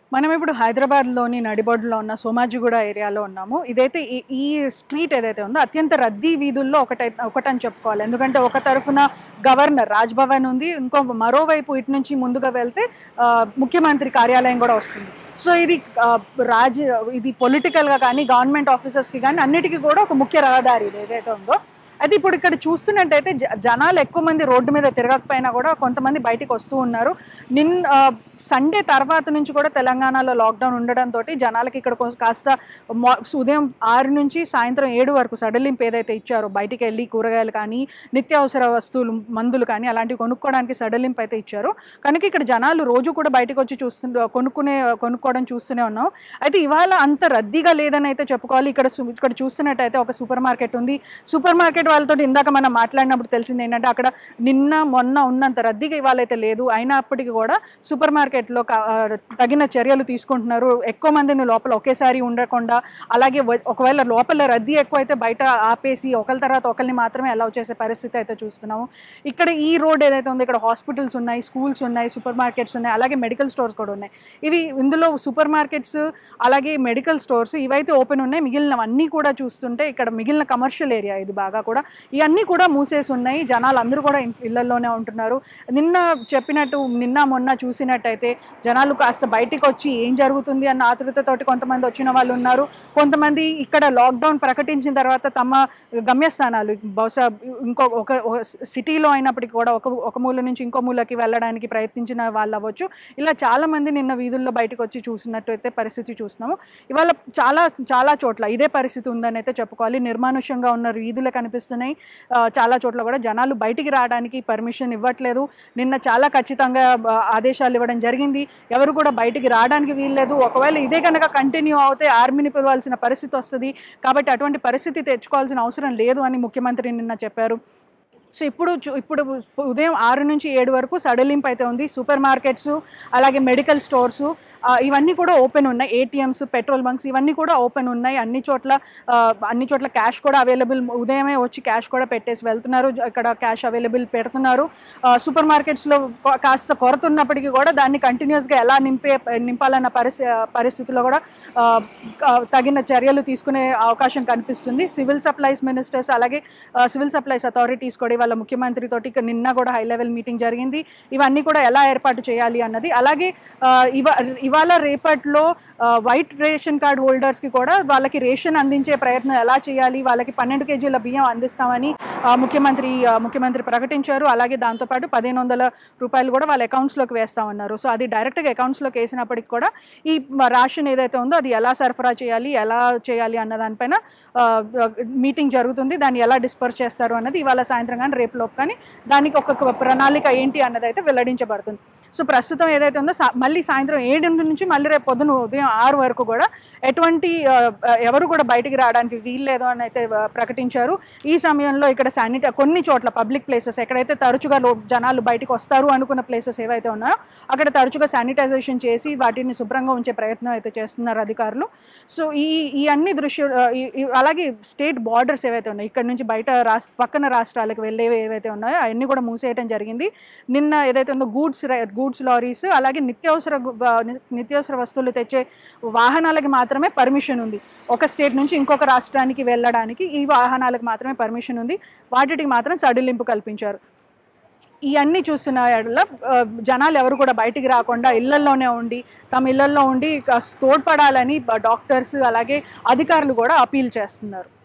మనం ఇప్పుడు హైదరాబాద్లోని నడిబొడ్డులో ఉన్న సోమాజిగూడ ఏరియాలో ఉన్నాము ఇదైతే ఈ ఈ స్ట్రీట్ ఏదైతే ఉందో అత్యంత రద్దీ వీధుల్లో ఒకటై ఒకటని చెప్పుకోవాలి ఎందుకంటే ఒక తరఫున గవర్నర్ రాజ్భవన్ ఉంది ఇంకో మరోవైపు ఇటు నుంచి ముందుగా వెళ్తే ఆ, ముఖ్యమంత్రి కార్యాలయం కూడా వస్తుంది సో ఇది ఆ, రాజ్ ఇది పొలిటికల్గా కానీ గవర్నమెంట్ ఆఫీసర్స్కి కానీ అన్నిటికీ కూడా ఒక ముఖ్య రహదారి ఇది ఏదైతే ఉందో అయితే ఇప్పుడు ఇక్కడ చూస్తున్నట్టయితే జ- జనాలు ఎక్కువ మంది రోడ్డు మీద తిరగకపోయినా కూడా కొంతమంది బయటికి వస్తూ ఉన్నారు నిన్ సండే తర్వాత నుంచి కూడా తెలంగాణలో లాక్డౌన్ ఉండడంతో జనాలకి ఇక్కడ కొంచెం కాస్త మా- ఉదయం ఆరు నుంచి సాయంత్రం ఏడు వరకు సడలింపు ఏదైతే ఇచ్చారో బయటికి వెళ్ళి కూరగాయలు కానీ నిత్యావసర వస్తువులు మందులు కానీ అలాంటివి కొనుక్కోవడానికి సడలింపు అయితే ఇచ్చారు కనుక ఇక్కడ జనాలు రోజు కూడా బయటకు వచ్చి చూస్తుంటే కొనుక్కునే కొనుక్కోవడం చూస్తూనే ఉన్నాం అయితే ఇవాళ అంత రద్దీగా లేదని అయితే చెప్పుకోవాలి ఇక్కడ సు- ఇక్కడ చూస్తున్నట్టయితే ఒక సూపర్ మార్కెట్ ఉంది సూపర్ మార్కెట్ వాళ్ళతో ఇందాక మనం మాట్లాడినప్పుడు తెలిసింది ఏంటంటే అక్కడ నిన్న మొన్న ఉన్నంత రద్దీగా ఇవాళ అయితే లేదు అయినప్పటికీ కూడా సూపర్ మార్కెట్లో కా- ఆ, తగిన చర్యలు తీసుకుంటున్నారు ఎక్కువ మందిని లోపల ఒకేసారి ఉండకుండా అలాగే వ- ఒకవేళ లోపల రద్దీ ఎక్కువైతే బయట ఆపేసి ఒకరి తర్వాత ఒకరిని మాత్రమే అలౌ చేసే పరిస్థితి అయితే చూస్తున్నాము ఇక్కడ ఈ రోడ్ ఏదైతే ఉందో ఇక్కడ హాస్పిటల్స్ ఉన్నాయి స్కూల్స్ ఉన్నాయి సూపర్ మార్కెట్స్ ఉన్నాయి అలాగే మెడికల్ స్టోర్స్ కూడా ఉన్నాయి ఇవి ఇందులో సూపర్ మార్కెట్స్ అలాగే మెడికల్ స్టోర్స్ ఇవైతే ఓపెన్ ఉన్నాయి మిగిలినవన్నీ కూడా చూస్తుంటే ఇక్కడ మిగిలిన కమర్షియల్ ఏరియా ఇది బాగా కూడా ఇవన్నీ కూడా మూసేసి ఉన్నాయి జనాలు అందరూ కూడా ఇంట్- ఇళ్లలోనే ఉంటున్నారు నిన్న చెప్పినట్టు నిన్న మొన్న చూసినట్టయితే జనాలు కాస్త బయటికి వచ్చి ఏం జరుగుతుంది అన్న ఆతృతతోటి కొంతమంది వచ్చిన వాళ్ళు ఉన్నారు కొంతమంది ఇక్కడ లాక్డౌన్ ప్రకటించిన తర్వాత తమ గమ్యస్థానాలు బహుశా ఇంకో ఒక ఒక సిటీలో అయినప్పటికీ కూడా ఒక ఒక మూల నుంచి ఇంకో మూలకి వెళ్ళడానికి ప్రయత్నించిన వాళ్ళు అవ్వచ్చు ఇలా చాలా మంది నిన్న వీధుల్లో బయటకు వచ్చి చూసినట్టు అయితే పరిస్థితి చూస్తున్నాము ఇవాళ చాలా చాలా చోట్ల ఇదే పరిస్థితి ఉందని అయితే చెప్పుకోవాలి నిర్మానుష్యంగా ఉన్న వీధులు కనిపిస్తున్నాయి ఆ, చాలా చోట్ల కూడా జనాలు బయటికి రావడానికి పర్మిషన్ ఇవ్వట్లేదు నిన్న చాలా ఖచ్చితంగా ఆ, ఆదేశాలు ఇవ్వడం జరిగింది ఎవరు కూడా బయటికి రావడానికి వీల్లేదు ఒకవేళ ఇదే కనుక కంటిన్యూ అవుతే ఆర్మీని పిలవాల్సిన పరిస్థితి వస్తుంది కాబట్టి అటువంటి పరిస్థితి తెచ్చుకోవాల్సిన అవసరం లేదు అని ముఖ్యమంత్రి నిన్న చెప్పారు సో ఇప్పుడు చూ- ఇప్పుడు ఉదయం ఆరు నుంచి ఏడు వరకు సడలింపు అయితే ఉంది సూపర్ మార్కెట్స్ అలాగే మెడికల్ స్టోర్స్ ఇవన్నీ కూడా ఓపెన్ ఉన్నాయి ఏటీఎంస్ పెట్రోల్ బంక్స్ ఇవన్నీ కూడా ఓపెన్ ఉన్నాయి అన్ని చోట్ల ఆ, అన్ని చోట్ల క్యాష్ కూడా అవైలబుల్ ఉదయమే వచ్చి క్యాష్ కూడా పెట్టేసి వెళ్తున్నారు ఇక్కడ క్యాష్ అవైలబుల్ పెడుతున్నారు ఆ, సూపర్ మార్కెట్స్లో కొ- కాస్త కొరత ఉన్నప్పటికీ కూడా దాన్ని కంటిన్యూస్గా ఎలా నింపే నింపాలన్న పరిస్థి పరిస్థితిలో కూడా ఆ, ఆ, తగిన చర్యలు తీసుకునే అవకాశం కనిపిస్తుంది సివిల్ సప్లైస్ మినిస్టర్స్ అలాగే ఆ, సివిల్ సప్లైస్ అథారిటీస్ కూడా వాళ్ళ ముఖ్యమంత్రి తోటి ఇక నిన్న కూడా హై లెవెల్ మీటింగ్ జరిగింది ఇవన్నీ కూడా ఎలా ఏర్పాటు చేయాలి అన్నది అలాగే ఆ, ఇవ ఇవాళ రేపట్లో ఆ, వైట్ రేషన్ కార్డ్ హోల్డర్స్కి కూడా వాళ్ళకి రేషన్ అందించే ప్రయత్నం ఎలా చేయాలి వాళ్ళకి పన్నెండు కేజీల బియ్యం అందిస్తామని ఆ, ముఖ్యమంత్రి ఆ, ముఖ్యమంత్రి ప్రకటించారు అలాగే దాంతోపాటు పదిహేను వందల రూపాయలు కూడా వాళ్ళ అకౌంట్స్లోకి వేస్తామన్నారు సో అది డైరెక్ట్గా అకౌంట్స్లోకి వేసినప్పటికి కూడా ఈ మ- రేషన్ ఏదైతే ఉందో అది ఎలా సరఫరా చేయాలి ఎలా చేయాలి అన్న దానిపైన ఆ, మీటింగ్ జరుగుతుంది దాన్ని ఎలా డిస్పర్స్ చేస్తారు అన్నది ఇవాళ సాయంత్రం కానీ రేపు లోపు కానీ దానికి ఒక ప్రణాళిక ఏంటి అన్నది అయితే వెల్లడించబడుతుంది సో ప్రస్తుతం ఏదైతే ఉందో సా- మళ్ళీ సాయంత్రం ఏడు నుంచి మళ్ళీ రేపు పొద్దున ఉదయం ఆరు వరకు కూడా ఎటువంటి ఆ, ఆ, ఎవరు కూడా బయటికి రావడానికి వీల్లేదు అని అయితే ఆ, ప్రకటించారు ఈ సమయంలో ఇక్కడ శానిట కొన్ని చోట్ల పబ్లిక్ ప్లేసెస్ ఎక్కడైతే తరచుగా లో- జనాలు బయటికి వస్తారు అనుకున్న ప్లేసెస్ ఏవైతే ఉన్నాయో అక్కడ తరచుగా శానిటైజేషన్ చేసి వాటిని శుభ్రంగా ఉంచే ప్రయత్నం అయితే చేస్తున్నారు అధికారులు సో ఈ ఈ అన్ని దృశ్య ఆ, ఈ- ఈ- అలాగే స్టేట్ బార్డర్స్ ఏవైతే ఉన్నాయో ఇక్కడ నుంచి బయట రాష్ట్ర పక్కన రాష్ట్రాలకు వెళ్ళేవి ఏవైతే ఉన్నాయో అవన్నీ కూడా మూసేయడం జరిగింది నిన్న ఏదైతే ఉందో గూడ్స్ గూడ్స్ లారీస్ అలాగే నిత్యావసర గు- ఆ, ని- నిత్యావసర వస్తువులు తెచ్చే వాహనాలకి మాత్రమే పర్మిషన్ ఉంది ఒక స్టేట్ నుంచి ఇంకొక రాష్ట్రానికి వెళ్ళడానికి ఈ వాహనాలకు మాత్రమే పర్మిషన్ ఉంది వాటికి మాత్రం సడలింపు కల్పించారు ఇవన్నీ చూస్తున్న ఎడల ఆ, జనాలు ఎవరు కూడా బయటికి రాకుండా ఇళ్లల్లోనే ఉండి తమ ఇళ్లల్లో ఉండి కాస్త తోడ్పడాలని డాక్టర్స్ అలాగే అధికారులు కూడా అపీల్ చేస్తున్నారు